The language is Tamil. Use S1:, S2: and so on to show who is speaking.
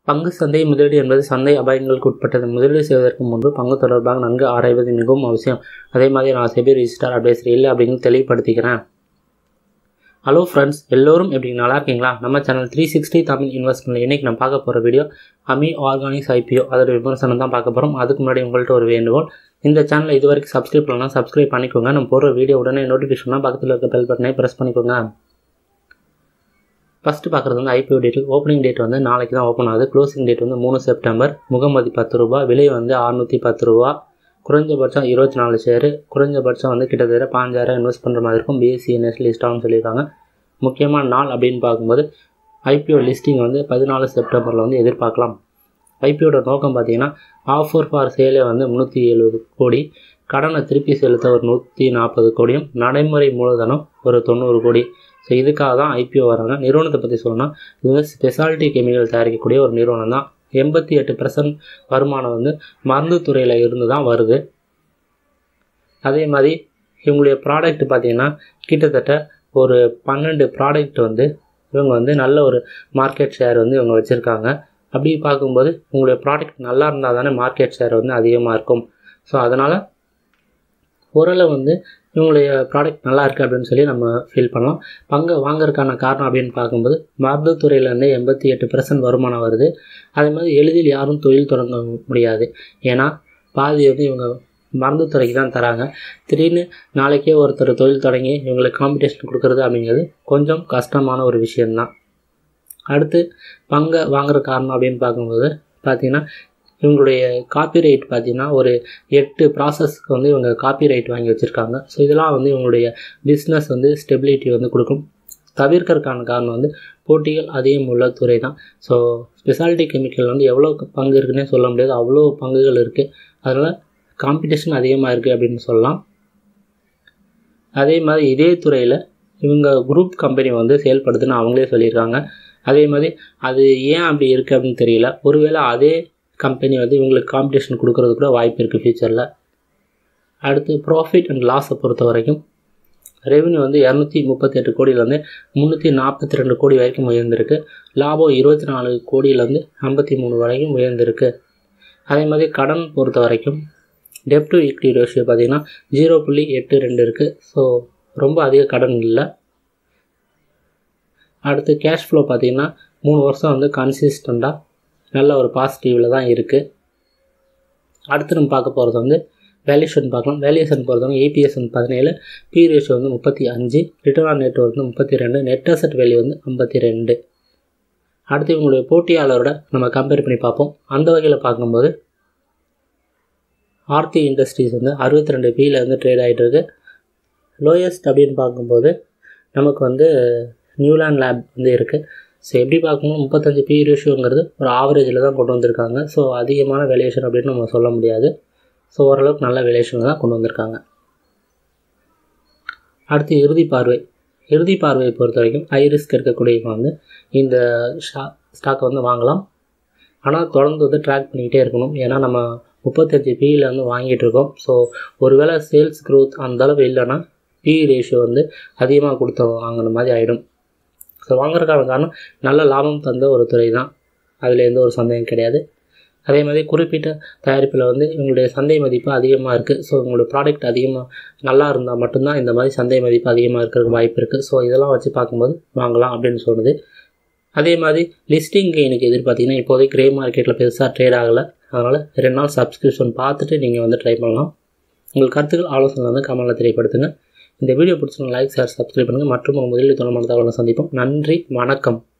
S1: பங்கு சந்தை முதலீடு என்பது சந்தை அபாயங்களுக்கு உட்பட்டது முதலீடு செய்வதற்கு முன்பு பங்கு தொடர்பாக நன்கு ஆராய்வது மிகவும் அவசியம் அதே மாதிரி நான் செபி ரிஜிஸ்டர் அட்வைசர் இல்லை அப்படின்னு தெளிவுபடுத்திக்கிறேன் ஹலோ ஃப்ரெண்ட்ஸ் எல்லோரும் எப்படி நல்லா இருக்கீங்களா நம்ம channel three sixty Tamil investment இன்றைக்கி நம்ம பார்க்க போகிற வீடியோ அமி ஆர்கானிக்ஸ் ஐபிஓ அதோட விமர்சனம் தான் பார்க்க போகிறோம் அதுக்கு முன்னாடி உங்கள்கிட்ட ஒரு வேண்டுகோள் இந்த சேனலை இது வரைக்கும் சப்ஸ்கிரைப் பண்ணலாம் சப்ஸ்கிரைப் பண்ணிக்கோங்க நம்ம போடுற வீடியோ உடனே நோட்டிஃபிகேஷனாக பக்கத்தில் இருக்க பெல் பட்டனை ப்ரெஸ் பண்ணிக்கோங்க ஃபஸ்ட்டு பார்க்குறது வந்து ஐபிஓ டேட் ஓப்பனிங் டேட் வந்து நாளைக்கு தான் ஓப்பன் ஆகுது க்ளோசிங் டேட் வந்து மூணு செப்டம்பர் முகமதி பத்து ரூபா விலை வந்து அறுநூற்றி பத்து ரூபா குறைஞ்சபட்சம் இருபத்தி நாலு ஷேரு குறைஞ்சபட்சம் வந்து கிட்டத்தட்ட பாஞ்சாயிரம் இன்வெஸ்ட் பண்ணுற மாதிரி இருக்கும் பிஎஸ்சி என்எஸ் லிஸ்ட்டாகவும் சொல்லியிருக்காங்க முக்கியமான நாள் அப்படின்னு பார்க்கும்போது ஐபிஓ லிஸ்டிங் வந்து பதினாலு செப்டம்பரில் வந்து எதிர்பார்க்கலாம் ஐபிஓட நோக்கம் பார்த்தீங்கன்னா ஆஃபர் ஃபார் சேலே வந்து முந்நூற்றி எழுபது கோடி கடனை திருப்பி செலுத்த ஒரு நூற்றி நாற்பது கோடியும் நடைமுறை மூலதனம் ஒரு தொண்ணூறு கோடி ஸோ இதுக்காக தான் ஐபிஓ வராங்க நிறுவனத்தை பற்றி சொல்லணும்னா இது வந்து ஸ்பெஷாலிட்டி கெமிக்கல் தயாரிக்கக்கூடிய ஒரு நிறுவனம் தான் எண்பத்தி எட்டு பர்சன்ட் வருமானம் வந்து மருந்து துறையில் இருந்து தான் வருது அதே மாதிரி இவங்களுடைய ப்ராடக்ட் பார்த்திங்கன்னா கிட்டத்தட்ட ஒரு பன்னெண்டு ப்ராடக்ட் வந்து இவங்க வந்து நல்ல ஒரு மார்க்கெட் ஷேர் வந்து இவங்க வச்சுருக்காங்க அப்படி பார்க்கும்போது உங்களுடைய ப்ராடக்ட் நல்லா இருந்தால் தானே மார்க்கெட் ஷேர் வந்து அதிகமாக இருக்கும் ஸோ அதனால் ஓரளவு வந்து இவங்களுடைய ப்ராடக்ட் நல்லா இருக்குது அப்படின்னு சொல்லி நம்ம ஃபீல் பண்ணலாம் பங்கு வாங்குறதுக்கான காரணம் அப்படின்னு பார்க்கும்போது மருந்து துறையிலேருந்து எண்பத்தி எட்டு பர்சன்ட் வருமானம் வருது அதே மாதிரி எளிதில் யாரும் தொழில் தொடங்க முடியாது ஏன்னா பாதி வந்து இவங்க மருந்து துறைக்கு தான் தராங்க திடீர்னு நாளைக்கே ஒருத்தர் தொழில் தொடங்கி இவங்களுக்கு காம்படிஷன் கொடுக்குறது அப்படிங்கிறது கொஞ்சம் கஷ்டமான ஒரு விஷயந்தான் அடுத்து பங்கை வாங்குற காரணம் அப்படின்னு பார்க்கும்போது பார்த்திங்கன்னா இவங்களுடைய காப்பிரைட் பார்த்திங்கன்னா ஒரு எட்டு ப்ராசஸ்க்கு வந்து இவங்க காப்பிரைட் வாங்கி வச்சுருக்காங்க ஸோ இதெல்லாம் வந்து இவங்களுடைய பிஸ்னஸ் வந்து ஸ்டெபிலிட்டி வந்து கொடுக்கும் தவிர்க்கறதுக்கான காரணம் வந்து போட்டிகள் அதிகம் உள்ள துறை தான் ஸோ ஸ்பெஷாலிட்டி கெமிக்கல் வந்து எவ்வளோ பங்கு இருக்குன்னே சொல்ல முடியாது அவ்வளோ பங்குகள் இருக்குது அதனால் காம்படிஷன் அதிகமாக இருக்குது அப்படின்னு சொல்லலாம் அதே மாதிரி இதே துறையில் இவங்க குரூப் கம்பெனி வந்து செயல்படுத்துன்னு அவங்களே சொல்லியிருக்காங்க அதே மாதிரி அது ஏன் அப்படி இருக்குது அப்படின்னு தெரியல ஒருவேளை அதே கம்பெனி வந்து இவங்களுக்கு காம்படிஷன் கொடுக்கறது கூட வாய்ப்பு இருக்குது ஃப்யூச்சரில் அடுத்து ப்ராஃபிட் அண்ட் லாஸை பொறுத்த வரைக்கும் ரெவன்யூ வந்து இரநூத்தி முப்பத்தெட்டு கோடியிலேருந்து முந்நூற்றி நாற்பத்தி ரெண்டு கோடி வரைக்கும் உயர்ந்திருக்கு லாபம் இருபத்தி நாலு கோடியிலேருந்து ஐம்பத்தி மூணு வரைக்கும் உயர்ந்திருக்கு அதே மாதிரி கடன் பொறுத்த வரைக்கும் டெப் டு ஈக்விட்டி ரேஷியோ பார்த்திங்கன்னா ஜீரோ புள்ளி எட்டு ரெண்டு இருக்குது ஸோ ரொம்ப அதிக கடன் இல்லை அடுத்து கேஷ் ஃப்ளோ பார்த்திங்கன்னா மூணு வருஷம் வந்து கன்சிஸ்டண்ட்டாக நல்ல ஒரு பாசிட்டிவில் தான் இருக்குது அடுத்து நம்ம பார்க்க போகிறது வந்து வேல்யூஷன் பார்க்கலாம் வேல்யூஷன் பொறுத்தவங்க ஏபிஎஸ் வந்து பதினேழு பி ரேஷியோ வந்து முப்பத்தி அஞ்சு ரிட்டர்ன் ஆன் நெட் வந்து முப்பத்தி ரெண்டு நெட் அசட் வேல்யூ வந்து ஐம்பத்தி ரெண்டு அடுத்து இவங்களுடைய போட்டியாளரோட நம்ம கம்பேர் பண்ணி பார்ப்போம் அந்த வகையில் பார்க்கும்போது ஆர்த்தி இண்டஸ்ட்ரீஸ் வந்து அறுபத்தி ரெண்டு பியில் வந்து ட்ரேட் ஆகிட்டு இருக்கு லோயஸ்ட் அப்படின்னு பார்க்கும்போது நமக்கு வந்து நியூலாண்ட் லேப் வந்து இருக்குது ஸோ எப்படி பார்க்கும்போது முப்பத்தஞ்சு பி ரேஷியோங்கிறது ஒரு ஆவரேஜில் தான் கொண்டு வந்திருக்காங்க ஸோ அதிகமான வேல்யூஷன் அப்படின்னு நம்ம சொல்ல முடியாது ஸோ ஓரளவுக்கு நல்ல வேல்யூஷன் தான் கொண்டு வந்திருக்காங்க அடுத்து இறுதி பார்வை இறுதி பார்வையை பொறுத்த வரைக்கும் ஹை ரிஸ்க் இருக்கக்கூடியவங்க வந்து இந்த ஷா ஸ்டாக்கை வந்து வாங்கலாம் ஆனால் தொடர்ந்து வந்து ட்ராக் பண்ணிக்கிட்டே இருக்கணும் ஏன்னா நம்ம முப்பத்தஞ்சு பியில் வந்து வாங்கிட்டு இருக்கோம் ஸோ ஒருவேளை சேல்ஸ் க்ரோத் அந்தளவு இல்லைன்னா பி ரேஷியோ வந்து அதிகமாக கொடுத்து வாங்கின மாதிரி ஆகிடும் ஸோ வாங்குறதுக்கான காரணம் நல்ல லாபம் தந்த ஒரு துறை தான் அதில் எந்த ஒரு சந்தேகம் கிடையாது அதே மாதிரி குறிப்பிட்ட தயாரிப்பில் வந்து இவங்களுடைய சந்தை மதிப்பு அதிகமாக இருக்குது ஸோ உங்களுடைய ப்ராடக்ட் அதிகமாக நல்லா இருந்தால் மட்டும்தான் இந்த மாதிரி சந்தை மதிப்பு அதிகமாக இருக்கிறதுக்கு வாய்ப்பு இருக்குது ஸோ இதெல்லாம் வச்சு பார்க்கும்போது வாங்கலாம் அப்படின்னு சொல்லுது அதே மாதிரி லிஸ்டிங் கெயினுக்கு எதிர்பார்த்தீங்கன்னா இப்போதைக்கு கிரே மார்க்கெட்டில் பெருசாக ட்ரேட் ஆகலை அதனால் ரெண்டு நாள் சப்ஸ்கிரிப்ஷன் பார்த்துட்டு நீங்கள் வந்து ட்ரை பண்ணலாம் உங்கள் கருத்துக்கள் ஆலோசனை வந்து கமலில் தெரியப்படுத்துங்க இந்த வீடியோ பிடிச்சிருங்க லைக் ஷேர் சப்ஸ்கிரைப் பண்ணுங்கள் மற்றும் ஒரு முதலீடு தொடர்பான தகவலை சந்திப்போம் நன்றி வணக்கம்